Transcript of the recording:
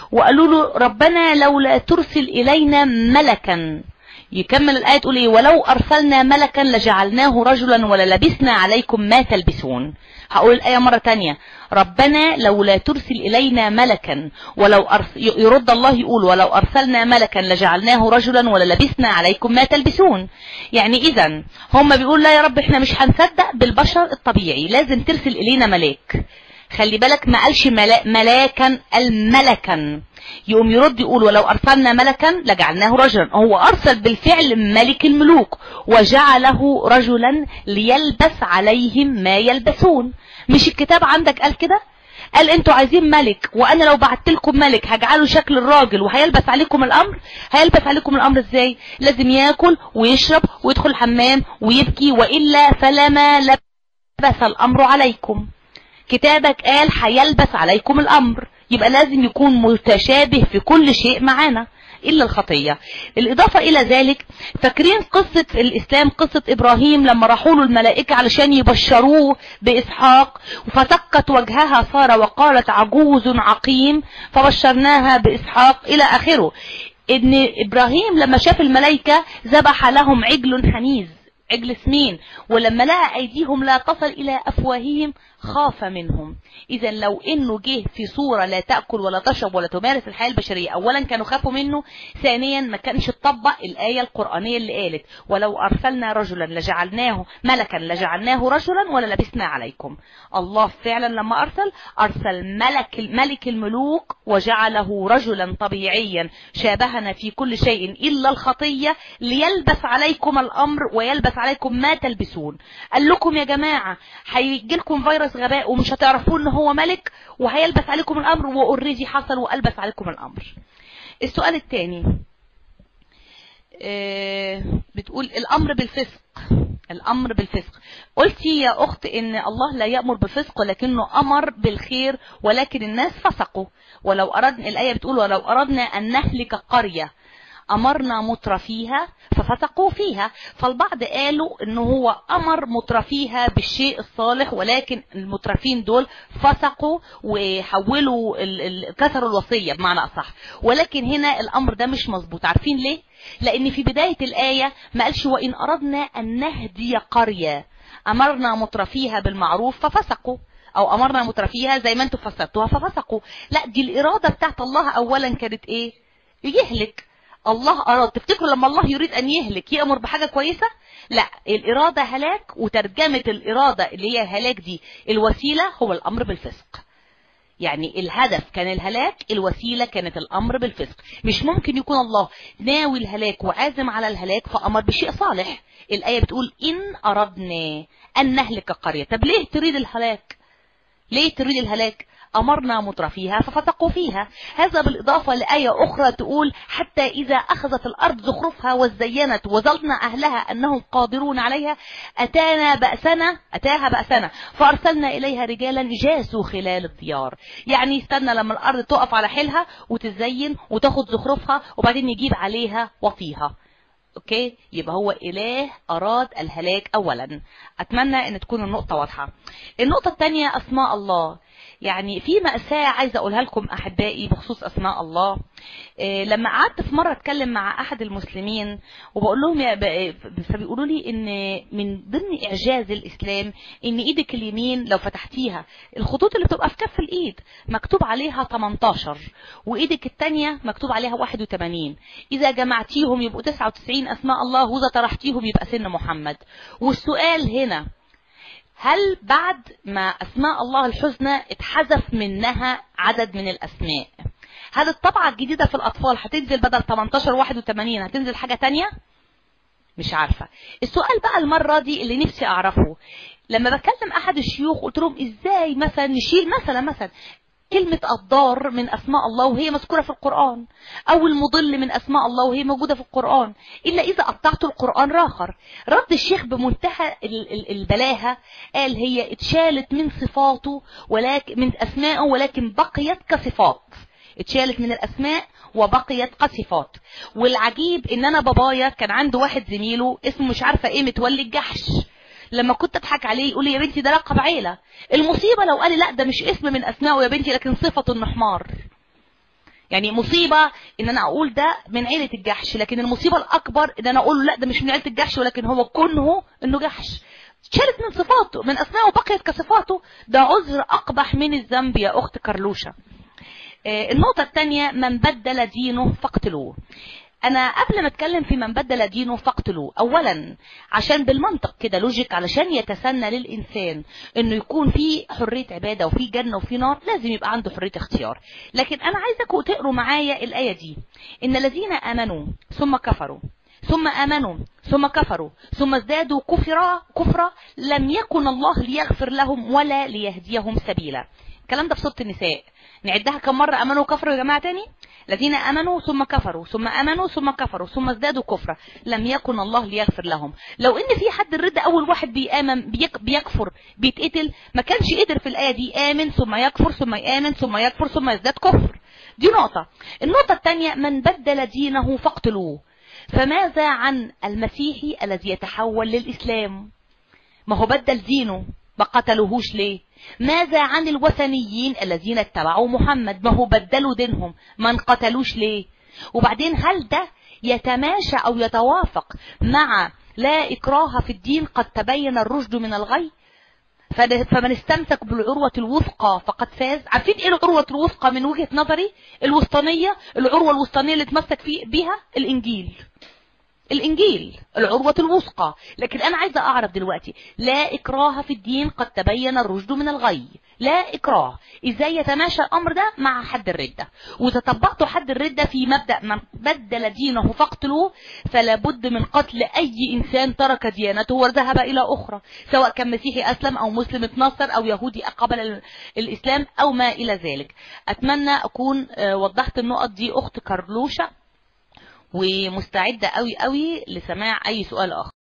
وقالوا له ربنا لولا ترسل إلينا ملكا يكمل الآية تقول إيه ولو أرسلنا ملكا لجعلناه رجلا وللبسنا عليكم ما تلبسون هقول الآية مرة تانية ربنا لولا ترسل إلينا ملكا ولو أرس... يرد الله يقول ولو أرسلنا ملكا لجعلناه رجلا وللبسنا عليكم ما تلبسون يعني إذا هم بيقول لا يا رب احنا مش هنصدق بالبشر الطبيعي لازم ترسل إلينا ملاك خلي بالك ما قالش ملا... ملاكا الملكا يقوم يرد يقول ولو أرسلنا ملكا لجعلناه رجلا هو أرسل بالفعل ملك الملوك وجعله رجلا ليلبس عليهم ما يلبسون مش الكتاب عندك قال كده قال انتوا عايزين ملك وانا لو بعت لكم ملك هجعله شكل الراجل وهيلبس عليكم الامر هيلبس عليكم الامر ازاي لازم ياكل ويشرب ويدخل الحمام ويبكي والا فلما لبس الامر عليكم كتابك قال هيلبس عليكم الامر يبقى لازم يكون متشابه في كل شيء معانا إلا الخطية الإضافة إلى ذلك فاكرين قصة الإسلام قصة إبراهيم لما راحوا له الملائكة علشان يبشروه بإسحاق فسكت وجهها سارة وقالت عجوز عقيم فبشرناها بإسحاق إلى آخره إن إبراهيم لما شاف الملائكة ذبح لهم عجل حنيذ عجل سمين ولما لقى أيديهم لا تصل إلى أفواههم خاف منهم إذا لو إنه جه في صورة لا تأكل ولا تشرب ولا تمارس الحياة البشرية أولا كانوا خافوا منه ثانيا ما كانش تطبق الآية القرآنية اللي قالت ولو أرسلنا رجلا لجعلناه ملكا لجعلناه رجلا ولا لبسنا عليكم الله فعلا لما أرسل أرسل ملك ملك الملوك وجعله رجلا طبيعيا شابهنا في كل شيء إلا الخطية ليلبس عليكم الأمر ويلبس عليكم ما تلبسون قال لكم يا جماعة هيجي لكم فيروس غباء ومش هتعرفوا ان هو ملك وهيلبس عليكم الامر واوريدي حصل والبس عليكم الامر السؤال الثاني بتقول الامر بالفسق الامر بالفسق قلتي يا اخت ان الله لا يأمر بالفسق ولكنه امر بالخير ولكن الناس فسقوا ولو اردنا الايه بتقول ولو اردنا ان نهلك قريه أمرنا مترفيها ففسقوا فيها فالبعض قالوا إنه هو أمر مترفيها بالشيء الصالح ولكن المترفين دول فسقوا وحولوا كسروا الوصية بمعنى أصح ولكن هنا الأمر ده مش مظبوط عارفين ليه؟ لأن في بداية الآية ما قالش وإن أردنا أن نهدي قرية أمرنا مترفيها بالمعروف ففسقوا او امرنا مترفيها زي ما انتم فسرتوها ففسقوا لا دي الاراده بتاعت الله اولا كانت ايه يهلك الله أراد تفتكروا لما الله يريد أن يهلك يأمر بحاجة كويسة لا الإرادة هلاك وترجمة الإرادة اللي هي هلاك دي الوسيلة هو الأمر بالفسق يعني الهدف كان الهلاك الوسيلة كانت الأمر بالفسق مش ممكن يكون الله ناوي الهلاك وعازم على الهلاك فأمر بشيء صالح الآية بتقول إن أردنا أن نهلك قرية طب ليه تريد الهلاك ليه تريد الهلاك أمرنا مترفيها ففتقوا فيها هذا بالإضافة لآية أخرى تقول حتى إذا أخذت الأرض زخرفها وزينت وظلنا أهلها أنهم قادرون عليها أتانا بأسنا أتاها بأسنا فأرسلنا إليها رجالا جاسوا خلال الديار يعني يستنى لما الأرض تقف على حيلها وتزين وتاخد زخرفها وبعدين يجيب عليها وطيها اوكي يبقى هو اله اراد الهلاك اولا اتمنى ان تكون النقطه واضحه النقطه الثانيه اسماء الله يعني في مأساة عايزة أقولها لكم أحبائي بخصوص أسماء الله إيه لما قعدت في مرة أتكلم مع أحد المسلمين وبقول لهم يا فبيقولوا لي إن من ضمن إعجاز الإسلام إن إيدك اليمين لو فتحتيها الخطوط اللي بتبقى في كف الإيد مكتوب عليها 18 وإيدك الثانية مكتوب عليها 81 إذا جمعتيهم يبقوا 99 أسماء الله وإذا طرحتيهم يبقى سن محمد والسؤال هنا هل بعد ما أسماء الله الحسنى اتحذف منها عدد من الأسماء هل الطبعة الجديدة في الأطفال هتنزل بدل 18 81 هتنزل حاجة تانية مش عارفة السؤال بقى المرة دي اللي نفسي أعرفه لما بكلم أحد الشيوخ قلت لهم إزاي مثلا نشيل مثلا مثلا كلمة الضار من أسماء الله وهي مذكورة في القرآن أو المضل من أسماء الله وهي موجودة في القرآن إلا إذا قطعت القرآن راخر رد الشيخ بمنتهى البلاهة قال هي اتشالت من صفاته ولكن من أسمائه ولكن بقيت كصفات اتشالت من الأسماء وبقيت كصفات والعجيب إن أنا بابايا كان عنده واحد زميله اسمه مش عارفة إيه متولي الجحش لما كنت اضحك عليه يقول لي يا بنتي ده لقب عيلة المصيبة لو قال لي لا ده مش اسم من اسمائه يا بنتي لكن صفة انه حمار يعني مصيبة ان انا اقول ده من عيلة الجحش لكن المصيبة الاكبر ان انا اقول له لا ده مش من عيلة الجحش ولكن هو كونه انه جحش شالت من صفاته من اسمائه وبقيت كصفاته ده عذر اقبح من الذنب يا اخت كارلوشا آه، النقطة الثانية من بدل دينه فاقتلوه انا قبل ما اتكلم في من بدل دينه فاقتلوه اولا عشان بالمنطق كده لوجيك علشان يتسنى للانسان انه يكون في حريه عباده وفي جنه وفي نار لازم يبقى عنده حريه اختيار لكن انا عايزكم تقروا معايا الايه دي ان الذين امنوا ثم كفروا ثم امنوا ثم كفروا ثم ازدادوا كفرا كفرا لم يكن الله ليغفر لهم ولا ليهديهم سبيلا الكلام ده في سوره النساء نعدها كم مرة أمنوا وكفروا يا جماعة تاني الذين أمنوا ثم كفروا ثم أمنوا ثم كفروا ثم ازدادوا كفرا لم يكن الله ليغفر لهم لو إن في حد الرد أول واحد بيآمن بيك بيكفر بيتقتل ما كانش قدر في الآية دي آمن ثم يكفر ثم يآمن ثم يكفر ثم يزداد كفر دي نقطة النقطة الثانية من بدل دينه فاقتلوه فماذا عن المسيحي الذي يتحول للإسلام ما هو بدل دينه ما قتلوهوش ليه ماذا عن الوثنيين الذين اتبعوا محمد ما هو بدلوا دينهم ما انقتلوش ليه وبعدين هل ده يتماشى او يتوافق مع لا اكراه في الدين قد تبين الرشد من الغي فد- فمن استمسك بالعروة الوثقى فقد فاز عارفين ايه العروة الوثقى من وجهة نظري الوسطانية العروة الوسطانية اللي اتمسك في بيها الانجيل الانجيل العروة الوثقى لكن انا عايزة اعرف دلوقتي لا اكراه في الدين قد تبين الرشد من الغي لا اكراه ازاي يتماشى الامر ده مع حد الردة واذا طبقتوا حد الردة في مبدأ من بدل دينه فاقتلوه فلا بد من قتل اي انسان ترك ديانته وذهب الى اخرى سواء كان مسيحي اسلم او مسلم اتنصر او يهودي قبل ال- الاسلام او ما الى ذلك اتمنى اكون آه، وضحت النقط دي اخت كارلوشا ومستعدة قوي قوي لسماع اي سؤال اخر